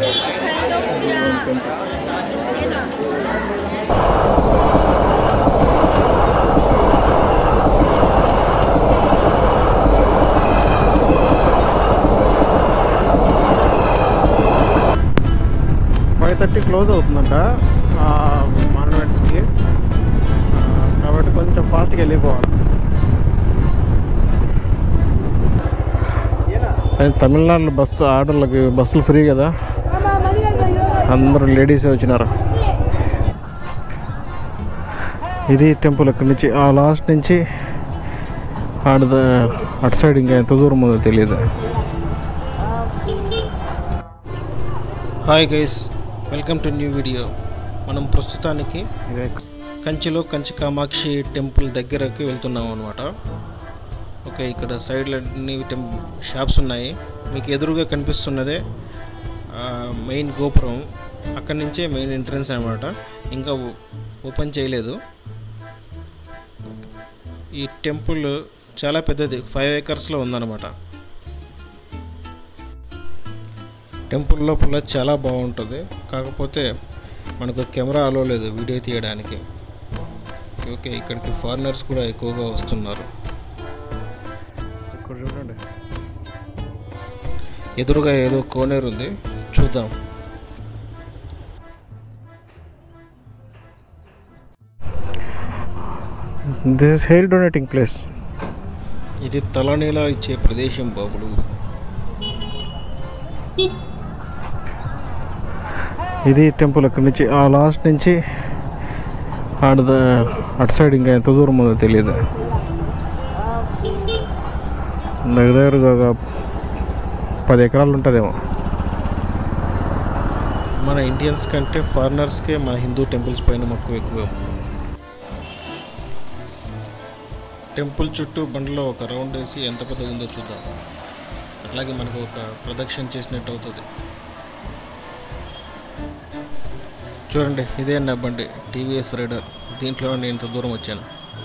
Five thirty close అవుతుందంట మాన్మెంట్స్కి కాబట్టి కొంచెం ఫాస్ట్గా వెళ్ళిపోవాలి అండ్ తమిళనాడులో బస్సు ఆటోలకి బస్సులు ఫ్రీ కదా అందరూ లేడీసే వచ్చినారు ఇది టెంపుల్ ఇక్కడి నుంచి ఆ లాస్ట్ నుంచి ఆడ అటు సైడ్ ఇంకా ఎంత దూరం ఉందో తెలియదు hi guys welcome to new video మనం ప్రస్తుతానికి ఇదే కంచిలో కంచి కామాక్షి టెంపుల్ దగ్గరకి వెళ్తున్నాం అనమాట ఓకే ఇక్కడ సైడ్లో అన్ని టెం షాప్స్ ఉన్నాయి మీకు ఎదురుగా కనిపిస్తున్నదే ఆ, మెయిన్ గోపురం అక్కడి నుంచే మెయిన్ ఎంట్రన్స్ అనమాట ఇంకా ఓ- ఓపెన్ చేయలేదు ఈ టెంపుల్ చాలా పెద్దది ఫైవ్ ఏకర్స్లో ఉందన్నమాట టెంపుల్ లోపల చాలా బాగుంటుంది కాకపోతే మనకు కెమెరా అలో లేదు వీడియో తీయడానికి ఓకే ఇక్కడికి ఫారినర్స్ కూడా ఎక్కువగా వస్తున్నారు ఇక్కడ చూడండి ఎదురుగా ఏదో కోనేరు ఉంది చూద్దాం this is hair donating place ఇది తలనీలా ఇచ్చే ప్రదేశం బాబులు ఇది టెంపుల్ ఇక్కడి నుంచి ఆ లాస్ట్ నుంచి ఆడ అటు సైడ్ ఇంకా ఎంత దూరం ఉందో తెలియదు దగ్గర దగ్గరగా ఒక పది ఎకరాలు ఉంటుందేమో మన ఇండియన్స్ కంటే ఫారినర్స్కే మన హిందూ టెంపుల్స్ పైన మక్కువ ఎక్కువ టెంపుల్ చుట్టూ బండ్లో ఒక రౌండ్ వేసి ఎంత పెద్దగా ఉందో చూద్దాం అట్లాగే మనకు ఒక ప్రదక్షిణ చేసినట్టు అవుతుంది చూడండి ఇదే నా బండి టీవీఎస్ రైడర్ దీంట్లో నేను ఇంత దూరం వచ్చాను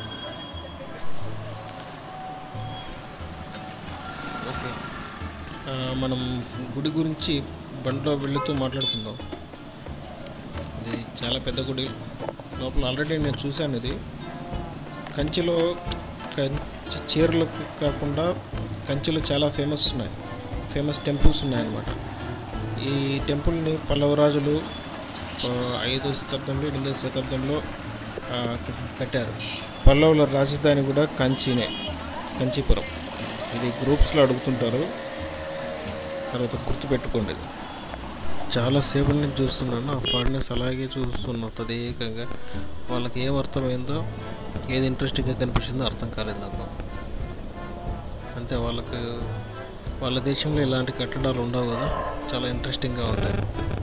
ఓకే ఆ, మనం గుడి గురించి బండిలో వెళుతూ మాట్లాడుకుందాం ఇది చాలా పెద్ద గుడి లోపల ఆల్రెడీ నేను చూశాను ఇది కంచిలో కంచి చీరలకు కాకుండా కంచిలో చాలా ఫేమస్ ఉన్నాయి ఫేమస్ టెంపుల్స్ ఉన్నాయన్నమాట ఈ టెంపుల్ని పల్లవరాజులు ఆ, ఐదో శతాబ్దంలో ఎనిమిదో శతాబ్దంలో ఆ, కట్టారు పల్లవుల రాజధాని కూడా కంచినే కంచీపురం ఇది గ్రూప్స్లో అడుగుతుంటారు తర్వాత గుర్తుపెట్టుకోండి ఇది. చాలా సేపటి నుంచి చూస్తున్నాను ఆ ఫారినర్స్ అలాగే చూస్తున్నారు తదేకంగా వాళ్ళకి ఏం అర్థమైందో ఏది ఇంట్రెస్టింగ్గా కనిపించిందో అర్థం కాలేదు నాకు అంతే వాళ్ళకి వాళ్ళ దేశంలో ఇలాంటి కట్టడాలు ఉండవు కదా చాలా ఇంట్రెస్టింగ్గా ఉంటాయి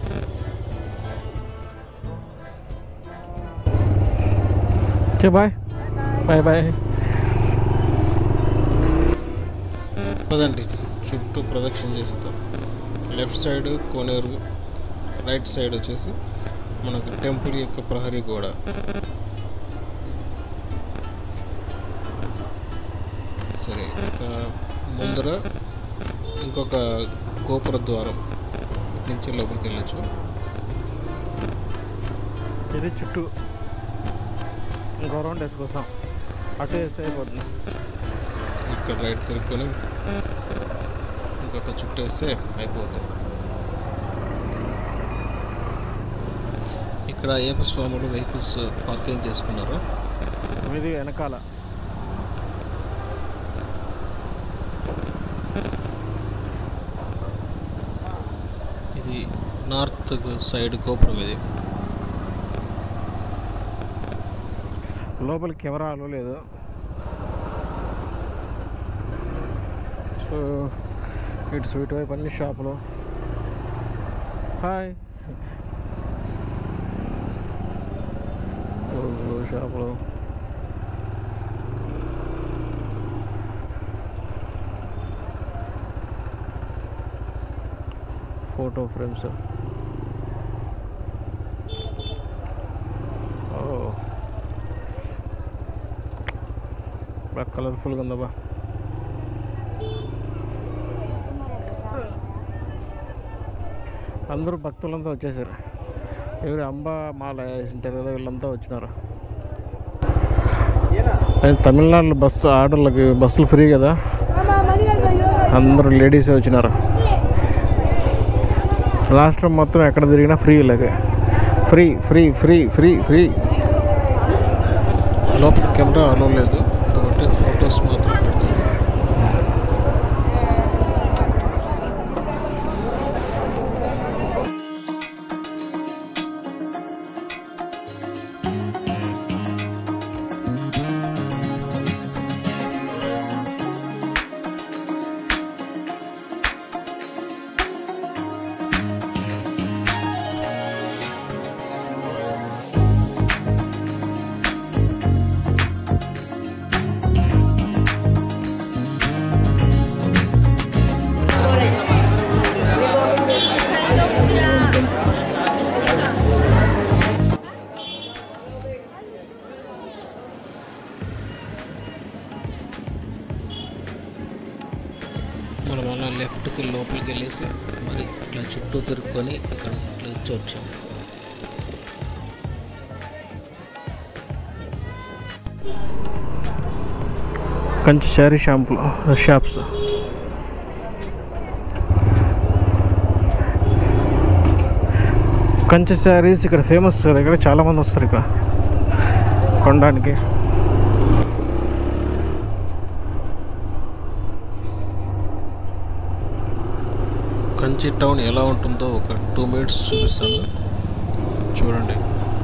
ఓకే బాయ్ బాయ్ బాయ్ పదండి చుట్టూ ప్రదక్షిణ చేస్తాం లెఫ్ట్ సైడ్ కోనేరు రైట్ సైడ్ వచ్చేసి మనకు టెంపుల్ యొక్క ప్రహరీ గోడ సరే ఇక ముందర ఇంకొక గోపుర ద్వారం నుంచి లోపలికి వెళ్ళచ్చు ఇది చుట్టూ ఇంకో రౌండ్ వేసుకొస్తాం అటు వేస్తే అయిపోతుంది ఇక్కడ రైట్ తిరుక్కొని ఇంకొక చుట్టూ వేస్తే అయిపోతుంది ఇక్కడ అయ్యప్ప స్వాములు వెహికల్స్ పార్కింగ్ చేసుకున్నారు ఇది వెనకాల ఇది నార్త్ సైడ్ గోపురం ఇది లోపల కెమెరా అలో లేదు సో ఇటు ఇటు వైపు అన్ని షాపులు హాయ్ ఓ, షాపులు ఫోటో ఫ్రేమ్స్ ఓ బాగా కలర్ఫుల్గా ఉందబ్బా అందరూ భక్తులంతా వచ్చేసారు ఎవరు అంబ మాల వేసింటారు కదా వీళ్ళంతా వచ్చినారు అండ్ తమిళనాడులో బస్సు ఆర్డర్లకి బస్సులు ఫ్రీ కదా అందరూ లేడీసే వచ్చినారు రాష్ట్రం మొత్తం ఎక్కడ తిరిగినా ఫ్రీ ఇలాగే free free free free free లోపల కెమెరా అలో లేదు కాబట్టి ఫొటోస్ మాత్రం పెడుతుంది మనం అలా లెఫ్ట్కి లోపలికి వెళ్ళేసి మరి ఇట్లా చుట్టూ తిరుక్కొని ఇక్కడ ఇట్లా వచ్చి వచ్చాము కంచి శారీ షాంపులు షాప్స్ కంచి శారీస్ ఇక్కడ ఫేమస్ కదా ఇక్కడ చాలామంది వస్తారు ఇక్కడ కొనడానికి కంచి టౌన్ ఎలా ఉంటుందో ఒక టూ మినిట్స్ చూపిస్తాను చూడండి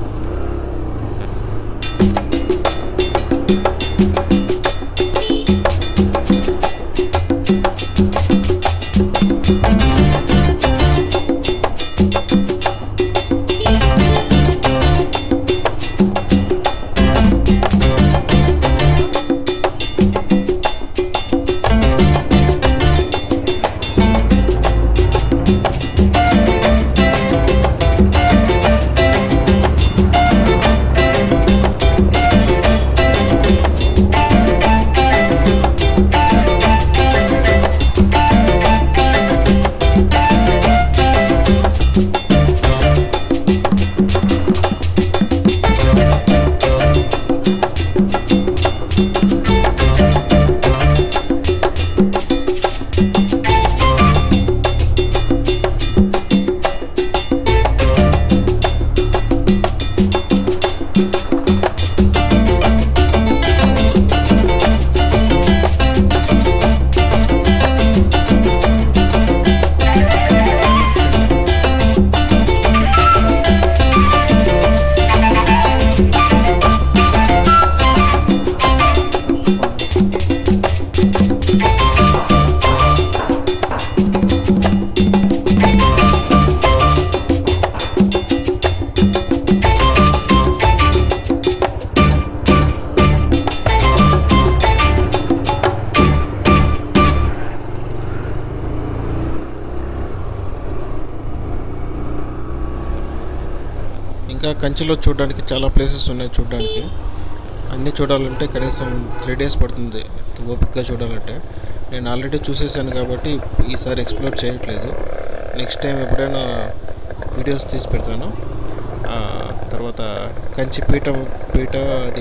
ఇంకా కంచిలో చూడడానికి చాలా ప్లేసెస్ ఉన్నాయి చూడడానికి అన్నీ చూడాలంటే కనీసం త్రీ డేస్ పడుతుంది ఓపికగా చూడాలంటే నేను ఆల్రెడీ చూసేసాను కాబట్టి ఈసారి ఎక్స్ప్లోర్ చేయట్లేదు నెక్స్ట్ టైం ఎప్పుడైనా వీడియోస్ తీసి పెడతాను ఆ, తర్వాత కంచి పీఠం పీఠ అది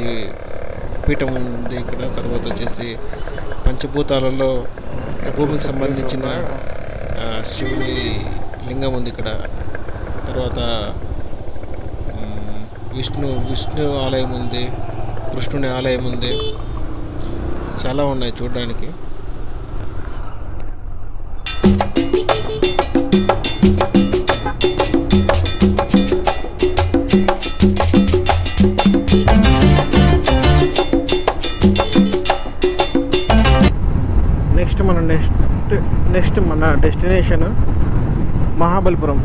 పీఠం ఉంది ఇక్కడ తర్వాత వచ్చేసి పంచభూతాలలో భూమికి సంబంధించిన ఆ, శివుని లింగం ఉంది ఇక్కడ తర్వాత మ్, విష్ణు విష్ణు ఆలయం ఉంది కృష్ణుని ఆలయం ఉంది చాలా ఉన్నాయి చూడడానికి నెక్స్ట్ మన నెక్స్ట్ నెక్స్ట్ మన destination Mahabalipuram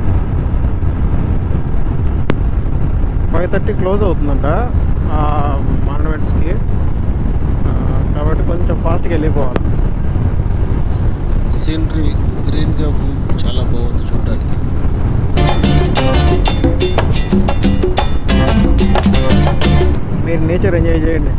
five thirty close అవుతుందంట మాన్మెంట్స్కి కాబట్టి కొంచెం ఫాస్ట్గా వెళ్ళిపోవాలి సీనరీ గ్రీన్గా చాలా బాగుంది చూడడానికి మీరు నేచర్ ఎంజాయ్ చేయండి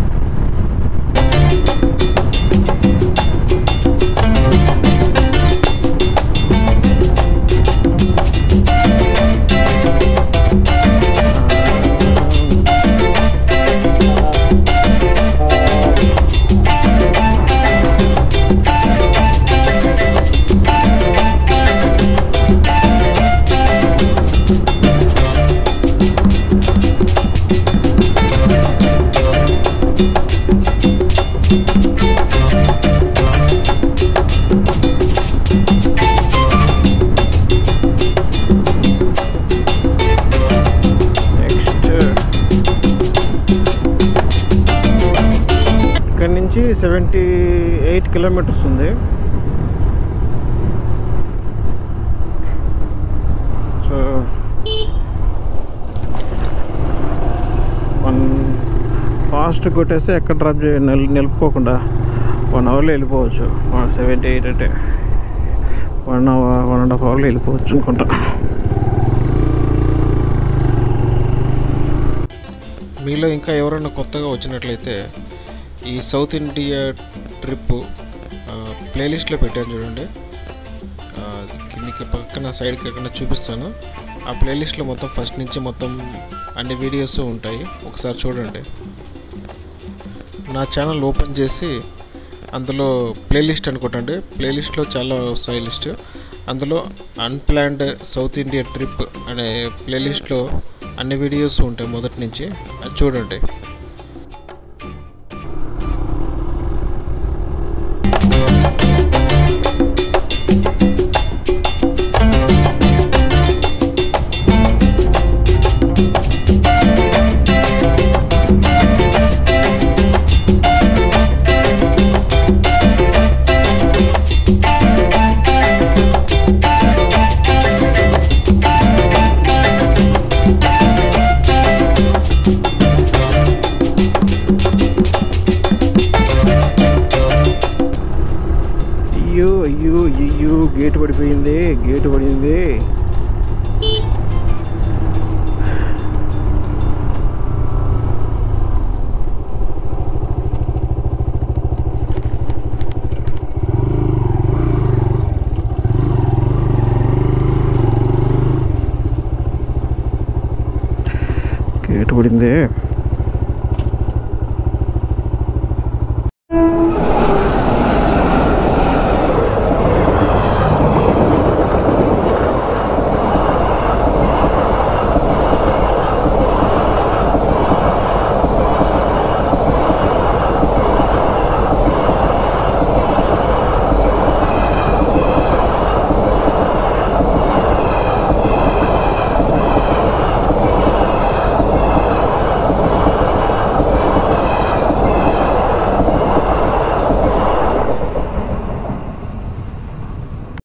నుంచి సెవెంటీ ఎయిట్ కిలోమీటర్స్ ఉంది సో వన్ ఫాస్ట్ కొట్టేస్తే ఎక్కడ డ్రాప్ చేయ నిల్ నిలుపుకోకుండా వన్ అవర్లో వెళ్ళిపోవచ్చు సెవెంటీ ఎయిట్ అంటే one hour one and half అవర్లో వెళ్ళిపోవచ్చు అనుకుంటా మీలో ఇంకా ఎవరైనా కొత్తగా వచ్చినట్లయితే ఈ సౌత్ ఇండియా ట్రిప్ ప్లేలిస్ట్లో పెట్టాను చూడండి ఆ, కిందికి పక్కన సైడ్కి ఎక్కడ చూపిస్తాను ఆ ప్లేలిస్ట్లో మొత్తం ఫస్ట్ నుంచి మొత్తం అన్ని వీడియోస్ ఉంటాయి ఒకసారి చూడండి నా ఛానల్ ఓపెన్ చేసి అందులో ప్లేలిస్ట్ అనుకోటండి ప్లేలిస్ట్లో చాలా వస్తాయి లిస్ట్ అందులో అన్ప్లాన్డ్ సౌత్ ఇండియా ట్రిప్ అనే ప్లేలిస్ట్లో అన్ని వీడియోస్ ఉంటాయి మొదటి నుంచి అది చూడండి అయ్యో అయ్యో అయ్యో గేటు పడిపోయింది గేటు పడింది గేటు పడింది